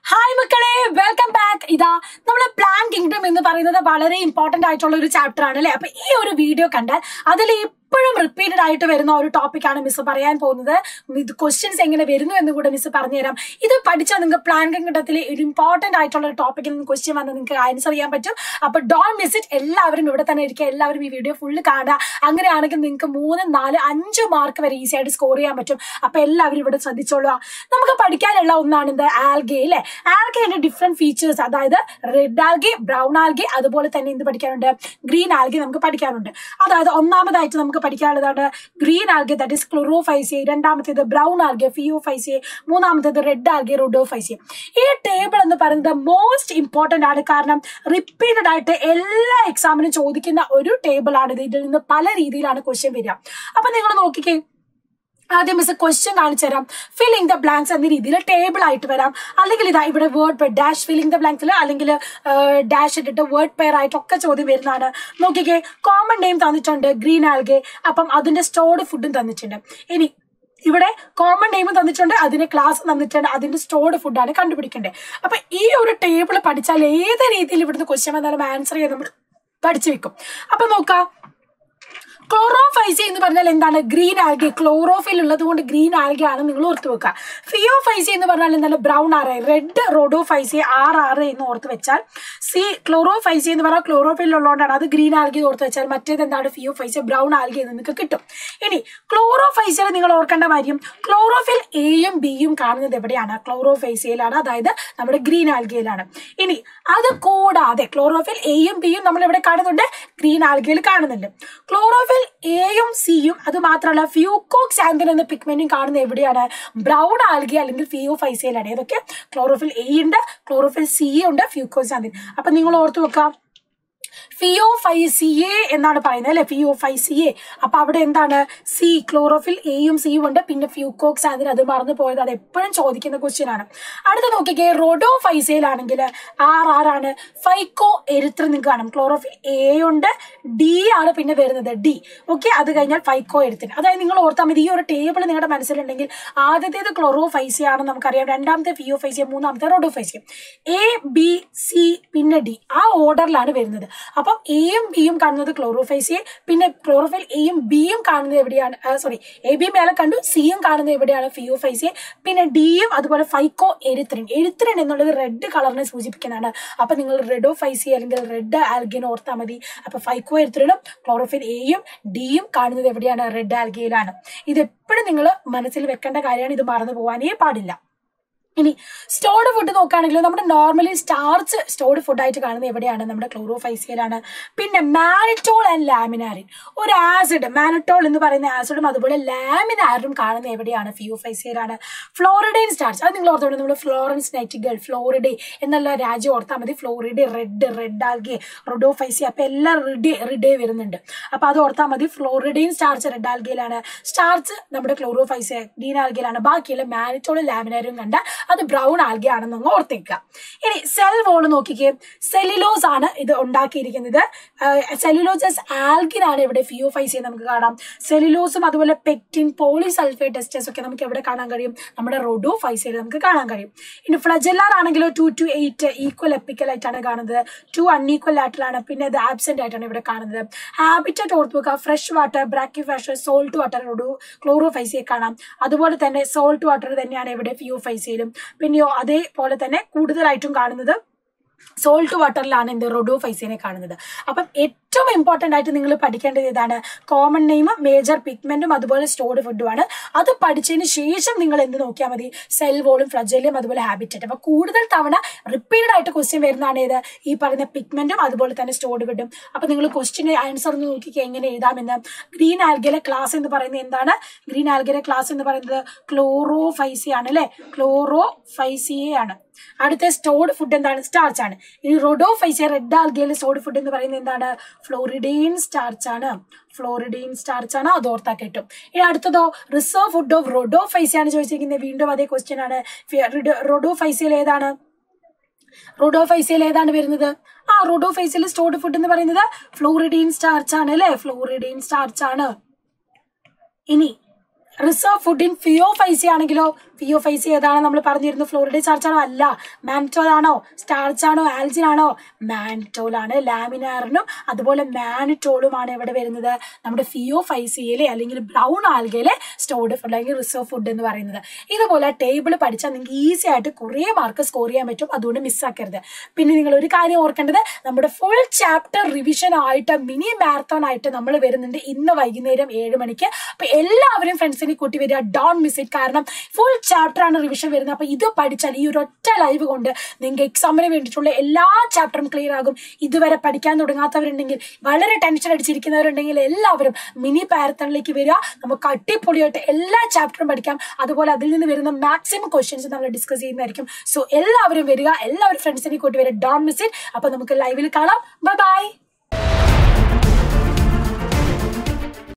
hi മക്കളെ welcome back ഇതാ നമ്മളെ പ്ലാൻ കിങ്ഡം എന്ന് പറയുന്നത് വളരെ ഇമ്പോർട്ടന്റ് ആയിട്ടുള്ള ഒരു ചാപ്റ്റർ ആണ് അല്ലെ അപ്പൊ ഈ ഒരു വീഡിയോ കണ്ടാൽ അതിൽ എപ്പോഴും റിപ്പീറ്റഡ് ആയിട്ട് വരുന്ന ഒരു ടോപ്പിക്കാണ് മിസ് പറയാൻ പോകുന്നത് ഇത് ക്വസ്റ്റ്യൻസ് എങ്ങനെ വരുന്നു എന്ന് കൂടെ മിസ് പറഞ്ഞുതരാം ഇത് പഠിച്ചാൽ നിങ്ങൾക്ക് പ്ലാൻ കിങ്ഡത്തിൽ ഒരു ഇമ്പോർട്ടന്റ് ആയിട്ടുള്ള ഒരു ടോപ്പിക്കിൽ നിന്ന് ക്വസ്റ്റ്യൻ വന്ന് നിങ്ങൾക്ക് ആൻസർ ചെയ്യാൻ പറ്റും അപ്പൊ ഡോൺ മിസ് ഇറ്റ് എല്ലാവരും ഇവിടെ തന്നെ ഇരിക്കുക എല്ലാവരും ഈ വീഡിയോ ഫുള്ള് കാണുക അങ്ങനെയാണെങ്കിൽ നിങ്ങൾക്ക് മൂന്ന് നാല് അഞ്ച് മാർക്ക് വരെ ഈസി ആയിട്ട് സ്കോർ ചെയ്യാൻ പറ്റും അപ്പൊ എല്ലാവരും ഇവിടെ ശ്രദ്ധിച്ചോളുക നമുക്ക് പഠിക്കാനുള്ള ഒന്നാണ് ഇത് ആൽഗെ അല്ലെ ആൽഗയുടെ ഡിഫറെന്റ് ഫീച്ചേഴ്സ് അതായത് റെഡ് ആൽഗെ ബ്രൗൺ ആൽഗെ അതുപോലെ തന്നെ എന്ത് പഠിക്കാനുണ്ട് ഗ്രീൻ ആൽഗെ നമുക്ക് പഠിക്കാനുണ്ട് അതായത് ഒന്നാമതായിട്ട് നമുക്ക് പഠിക്കാനുള്ളതാണ് green algae that is chlorophyceae രണ്ടാമത്തേത് ബ്രൗൺ ആൽഗെ ഫിയോഫൈസിയ മൂന്നാമത്തേത് റെഡ് ആൽഗെ റോഡോഫൈസിയ ഈ ടേബിൾ എന്ന് പറയുന്നത് മോസ്റ്റ് ഇമ്പോർട്ടന്റ് ആണ് കാരണം റിപ്പീറ്റഡ് ആയിട്ട് എല്ലാ എക്സാമിനും ചോദിക്കുന്ന ഒരു ടേബിൾ ആണ് ഇത് ഇതിൽ നിന്ന് പല രീതിയിലാണ് ക്വസ്റ്റ്യൻ വരിക അപ്പൊ നിങ്ങൾ നോക്കിക്കേ ആദ്യം മിസ് ക്വസ്റ്റ്യൻ കാണിച്ചു തരാം ഫില്ലിംഗ് ദ ബ്ലാങ്ക്സ് എന്ന രീതിയിൽ ടേബിൾ ആയിട്ട് വരാം അല്ലെങ്കിൽ ഇതാ ഇവിടെ word pair dash filling the ബ്ലാങ്ക്സിൽ അല്ലെങ്കിൽ ഡാഷ് ഇട്ടിട്ട് വേർഡ് പെയർ ആയിട്ടൊക്കെ ചോദ്യം വരുന്നതാണ് നോക്കിക്കേ കോമൺ നെയിം തന്നിട്ടുണ്ട് ഗ്രീൻ ആൽഗെ അപ്പം അതിന്റെ സ്റ്റോർഡ് ഫുഡും തന്നിട്ടുണ്ട് ഇനി ഇവിടെ കോമൺ നെയിം തന്നിട്ടുണ്ട് അതിന് ക്ലാസ് തന്നിട്ടുണ്ട് അതിന്റെ സ്റ്റോർഡ് ഫുഡാണ് കണ്ടുപിടിക്കേണ്ടത് അപ്പൊ ഈ ഒരു ടേബിൾ പഠിച്ചാൽ ഏത് രീതിയിൽ ഇവിടുന്ന് ക്വസ്റ്റ്യൻ വന്നാലും ആൻസർ ചെയ്യാൻ നമ്മൾ പഠിച്ചു വെക്കും അപ്പൊ നോക്കാം ക്ലോറോഫൈസി എന്ന് പറഞ്ഞാൽ എന്താണ് ഗ്രീൻ ആൽഗെ ക്ലോറോഫിൽ ഉള്ളത് കൊണ്ട് ഗ്രീൻ ആൽഗെ ആണ് നിങ്ങൾ ഓർത്ത് വെക്കുക ഫിയോഫൈസി എന്ന് പറഞ്ഞാൽ എന്താണ് brown R red rhodophyceae R R എന്ന് ഓർത്ത് വെച്ചാൽ സി ക്ലോറോഫൈസി എന്ന് പറഞ്ഞാൽ ക്ലോറോഫിൽ ഉള്ളതുകൊണ്ടാണ് അത് ഗ്രീൻ ആൽഗെ ഓർത്ത് വെച്ചാൽ മറ്റേത് എന്താണ് ഫിയോഫൈസി ബ്രൗൺ ആൽഗെ എന്ന് നിങ്ങൾക്ക് കിട്ടും ഇനി ക്ലോറോഫൈസിയിൽ നിങ്ങൾ ഓർക്കേണ്ട കാര്യം ക്ലോറോഫിൽ എയും ബിയും കാണുന്നത് എവിടെയാണ് ക്ലോറോഫൈസിയിലാണ് അതായത് നമ്മുടെ ഗ്രീൻ ആൽഗയിലാണ് ഇനി അത് കൂടാതെ ക്ലോറോഫിൽ എയും ബിയും നമ്മൾ എവിടെ കാണുന്നുണ്ട് ഗ്രീൻ ആൽഗയിൽ കാണുന്നുണ്ട് ക്ലോറോഫിൽ എയും സിയും അത് മാത്രമല്ല ഫ്യൂക്കോക്സ് ആന്തൻ എന്ന പിഗ്മെന്റും കാണുന്നത് എവിടെയാണ് ബ്രൗൺ ആൽഗി അല്ലെങ്കിൽ ഫിയോഫൈസയിലാണ് ഏതൊക്കെ ക്ലോറോഫിൽ എ ഉണ്ട് ക്ലോറോഫിൽ സി ഉണ്ട് ഫ്യൂക്കോക്സ് ആന്തൻ അപ്പൊ നിങ്ങൾ ഓർത്തു വെക്കാം ഫിയോഫൈസിയെ എന്നാണ് പറയുന്നത് അല്ലെ ഫിയോഫൈസിയെ അപ്പൊ അവിടെ എന്താണ് സി ക്ലോറോഫിൽ എയും സിയും ഉണ്ട് പിന്നെ ഫ്യൂക്കോക്സ് അതിന് അത് മറന്നു പോയത് അത് എപ്പോഴും ചോദിക്കുന്ന ക്വസ്റ്റ്യൻ ആണ് അടുത്ത നോക്കിക്കേ റോഡോഫൈസയിലാണെങ്കിൽ ആർ ആറാണ് ഫൈക്കോ എരിത്ര നിങ്ങൾക്ക് കാണും ക്ലോറോഫിൽ എ ഉണ്ട് ഡി ആണ് പിന്നെ വരുന്നത് ഡി ഓക്കെ അത് കഴിഞ്ഞാൽ ഫൈക്കോ എരുത്തിന് അതായത് നിങ്ങൾ ഓർത്താൽ മതി ഈ ഒരു ടേബിൾ നിങ്ങളുടെ മനസ്സിലുണ്ടെങ്കിൽ ആദ്യത്തേത് ക്ലോറോഫൈസിയ ആണെന്ന് നമുക്കറിയാം രണ്ടാമത്തെ ഫിയോഫൈസിയ മൂന്നാമത്തെ റോഡോഫൈസിയ എ ബി സി പിന്നെ ഡി ആ ഓർഡറിലാണ് വരുന്നത് അപ്പം എയും ബിയും കാണുന്നത് ക്ലോറോഫൈസിയെ പിന്നെ ക്ലോറോഫൈൽ എയും ബിയും കാണുന്നത് എവിടെയാണ് സോറി എ ബി മേലെ കണ്ടു സിയും കാണുന്നത് എവിടെയാണ് ഫിയോഫൈസിയെ പിന്നെ ഡിയും അതുപോലെ ഫൈക്കോ എരിത്രിൻ എരിത്രിൻ എന്നുള്ളത് റെഡ് കളറിനെ സൂചിപ്പിക്കുന്നതാണ് അപ്പൊ നിങ്ങൾ റെഡോഫൈസി അല്ലെങ്കിൽ റെഡ് ആൽഗിനെ ഓർത്താൽ മതി അപ്പൊ ഫൈക്കോ എരിത്രിനും ക്ലോറോഫൈൽ എയും ഡിയും കാണുന്നത് എവിടെയാണ് റെഡ് ആൽഗയിലാണ് ഇത് എപ്പോഴും നിങ്ങൾ മനസ്സിൽ വെക്കേണ്ട കാര്യമാണ് ഇത് മറന്നു പോകാനേ പാടില്ല ഇനി സ്റ്റോർഡ് ഫുഡ് നോക്കുകയാണെങ്കിൽ നമ്മുടെ നോർമലി സ്റ്റാർച്ച് സ്റ്റോർഡ് ഫുഡായിട്ട് കാണുന്നത് എവിടെയാണ് നമ്മുടെ ക്ലോറോഫൈസിയലാണ് പിന്നെ മാനിറ്റോൾ ആൻഡ് ലാമിനാരിൻ ഒരു ആസിഡ് മാനിറ്റോൾ എന്ന് പറയുന്ന ആസിഡും അതുപോലെ ലാമിനാരും കാണുന്നത് എവിടെയാണ് ഫിയോഫൈസിയലാണ് ഫ്ലോറിഡൈൻ സ്റ്റാർച്ച് അത് നിങ്ങൾ ഓർത്തോണ്ട് നമ്മൾ ഫ്ലോറൻസ് നൈറ്റിഗൾ ഫ്ലോറിഡേ എന്നുള്ള രാജ്യം ഓർത്താൽ മതി florideae red red algae rhodophyceae അപ്പൊ എല്ലാം റിഡേ റിഡേ വരുന്നുണ്ട് അപ്പൊ അത് ഓർത്താൽ മതി ഫ്ലോറിഡൈൻ സ്റ്റാർച്ച് റെഡ് ആൽഗയിലാണ് സ്റ്റാർച്ച് നമ്മുടെ ക്ലോറോഫൈസിയ ഗ്രീൻ ആൽഗയിലാണ് ബാക്കിയുള്ള മാനിറ്റോൾ ലാമിനാരും കണ്ട അത് ബ്രൗൺ ആൽഗെ ആണെന്നൊന്ന് ഓർത്തേക്കുക ഇനി സെൽ വോൾ നോക്കിക്കേ സെല്ലുലോസ് ആണ് ഇത് ഉണ്ടാക്കിയിരിക്കുന്നത് സെല്ലുലോസസ് ആൽഗിനാണ് ഇവിടെ ഫിയോഫൈസി നമുക്ക് കാണാം സെല്ലുലോസും അതുപോലെ പെക്റ്റിൻ പോളിസൾഫേറ്റ് എസ്റ്റേഴ്സ് ഒക്കെ നമുക്ക് എവിടെ കാണാൻ കഴിയും നമ്മുടെ റോഡോ ഫൈസയിൽ നമുക്ക് കാണാൻ കഴിയും ഇനി ഫ്ലജല്ലാർ ആണെങ്കിലോ two to eight equal apical ആയിട്ടാണ് കാണുന്നത് ടു അൺഈക്വൽ ആയിട്ടാണ് പിന്നെ ഇത് ആബ്സെന്റ് ആയിട്ടാണ് ഇവിടെ കാണുന്നത് ഹാബിറ്ററ്റ് ഓർത്ത് വെക്കുക fresh water brackish fresh salt water റോഡോ ക്ലോറോഫൈസിയെ കാണാം അതുപോലെ തന്നെ സോൾട്ട് വാട്ടർ തന്നെയാണ് ഇവിടെ ഫിയോഫൈസിയിലും പിന്നെയോ അതേപോലെ തന്നെ കൂടുതലായിട്ടും കാണുന്നത് സോൾട്ട് വാട്ടറിലാണ് എന്ത് റൊഡോഫൈസിനെ കാണുന്നത് അപ്പം ഏറ്റവും ഇമ്പോർട്ടൻ്റ് ആയിട്ട് നിങ്ങൾ പഠിക്കേണ്ടത് ഇതാണ് കോമൺ നെയിം മേജർ പിഗ്മെന്റും അതുപോലെ സ്റ്റോർഡ് ഫുഡുമാണ് അത് പഠിച്ചതിന് ശേഷം നിങ്ങൾ എന്ത് നോക്കിയാൽ മതി സെൽ വോളും ഫ്ലജലിയും അതുപോലെ ഹാബിറ്ററ്റ് അപ്പൊ കൂടുതൽ തവണ റിപ്പീറ്റഡ് ആയിട്ട് ക്വസ്റ്റ്യൻ വരുന്നതാണ് ഏത് ഈ പറയുന്ന പിഗ്മെന്റും അതുപോലെ തന്നെ സ്റ്റോർഡ് ഫുഡും അപ്പൊ നിങ്ങൾ ക്വസ്റ്റിന് ആൻസർ ഒന്ന് നോക്കിക്കുക എങ്ങനെ എഴുതാമെന്ന് ഗ്രീൻ ആൽഗയിലെ ക്ലാസ് എന്ന് പറയുന്നത് എന്താണ് ഗ്രീൻ ആൽഗയിലെ ക്ലാസ് എന്ന് പറയുന്നത് ക്ലോറോഫൈസി ആണ് അല്ലെ ക്ലോറോഫൈസിയെ ആണ് അടുത്ത സ്റ്റോർഡ് ഫുഡ് എന്താണ് സ്റ്റാർച്ച് ആണ് ഇനി റൊഡോഫൈസിയ റെഡ് ആൽഗയിൽ സ്റ്റോർഡ് ഫുഡ് എന്ന് പറയുന്നത് എന്താണ് ഫ്ലോറിഡൈൻ സ്റ്റാർച്ച് ആണ് ഫ്ലോറിഡൈൻ സ്റ്റാർച്ച് ആണ് അത് ഓർത്താ കിട്ടും ഇനി അടുത്തതോ റിസർവ് ഫുഡ് ഓഫ് റൊഡോഫൈസി ആണ് ചോദിച്ചിരിക്കുന്നത് വീണ്ടും അതേ ക്വസ്റ്റ്യൻ ആണ് റൊഡോഫൈസിയിൽ ഏതാണ് റോഡോഫൈസിയിൽ ഏതാണ് വരുന്നത് ആ റോഡോഫൈസിൽ സ്റ്റോർഡ് ഫുഡ് എന്ന് പറയുന്നത് ഫ്ലോറിഡൈൻ സ്റ്റാർച്ച് ആണ് അല്ലെ ഫ്ലോറിഡൈൻ സ്റ്റാർച്ച് ആണ് ഇനി റിസർവ് ഫുഡ് ഇൻ ഫിയോഫൈസി ആണെങ്കിലോ ഫിയോ ഫൈസി ഏതാണ് നമ്മൾ പറഞ്ഞിരുന്നു ഫ്ലോറിഡ ചാർച്ച് ആണോ അല്ല മാൻറ്റോൾ ആണോ സ്റ്റാർച്ച് ആണോ ആൽജിൻ ആണോ മാൻറ്റോൾ ആണ് ലാമിനാറിനും അതുപോലെ മാനിറ്റോളുമാണ് എവിടെ വരുന്നത് നമ്മുടെ ഫിയോ ഫൈസിയിലെ അല്ലെങ്കിൽ ബ്രൗൺ ആൽഗയിലെ സ്റ്റോർഡ് ഫുഡ് അല്ലെങ്കിൽ റിസർവ് ഫുഡ് എന്ന് പറയുന്നത് ഇതുപോലെ ടേബിൾ പഠിച്ചാൽ നിങ്ങൾക്ക് ഈസി ആയിട്ട് കുറേ മാർക്ക് സ്കോർ ചെയ്യാൻ പറ്റും അതുകൊണ്ട് മിസ്സാക്കരുത് പിന്നെ നിങ്ങൾ ഒരു കാര്യം ഓർക്കേണ്ടത് നമ്മുടെ ഫുൾ ചാപ്റ്റർ റിവിഷൻ ആയിട്ട് മിനി മാരത്തോൺ ആയിട്ട് നമ്മൾ വരുന്നുണ്ട് ഇന്ന് വൈകുന്നേരം ഏഴ് മണിക്ക് അപ്പൊ എല്ലാവരും ഫ്രണ്ട്സിനെ കൂട്ടി വരിക ഡോൺ മിസ് ഇറ്റ് കാരണം ഫുൾ ചാപ്റ്റർ ആണ് റിവിഷൻ വരുന്നത് അപ്പൊ ഇത് പഠിച്ചാൽ ഈ ഒരു ഒറ്റ ലൈവ് കൊണ്ട് നിങ്ങൾക്ക് എക്സാമിന് വേണ്ടിയിട്ടുള്ള എല്ലാ ചാപ്റ്ററും ക്ലിയർ ആകും ഇതുവരെ പഠിക്കാൻ തുടങ്ങാത്തവരുണ്ടെങ്കിൽ വളരെ ടെൻഷൻ അടിച്ചിരിക്കുന്നവരുണ്ടെങ്കിൽ എല്ലാവരും മിനി പാരത്തണിലേക്ക് വരിക നമുക്ക് അടിപൊളിയായിട്ട് എല്ലാ ചാപ്റ്ററും പഠിക്കാം അതുപോലെ അതിൽ നിന്ന് വരുന്ന മാക്സിമം ക്വസ്റ്റ്യൻസ് നമ്മൾ ഡിസ്കസ് ചെയ്യുന്നതായിരിക്കും സോ എല്ലാവരും വരിക എല്ലാവരും ഫ്രണ്ട്സിനെ കൂട്ടി വരിക ഡോൺ മിസ് ഇറ്റ് അപ്പൊ നമുക്ക് ലൈവിൽ കാണാം ബൈ ബൈ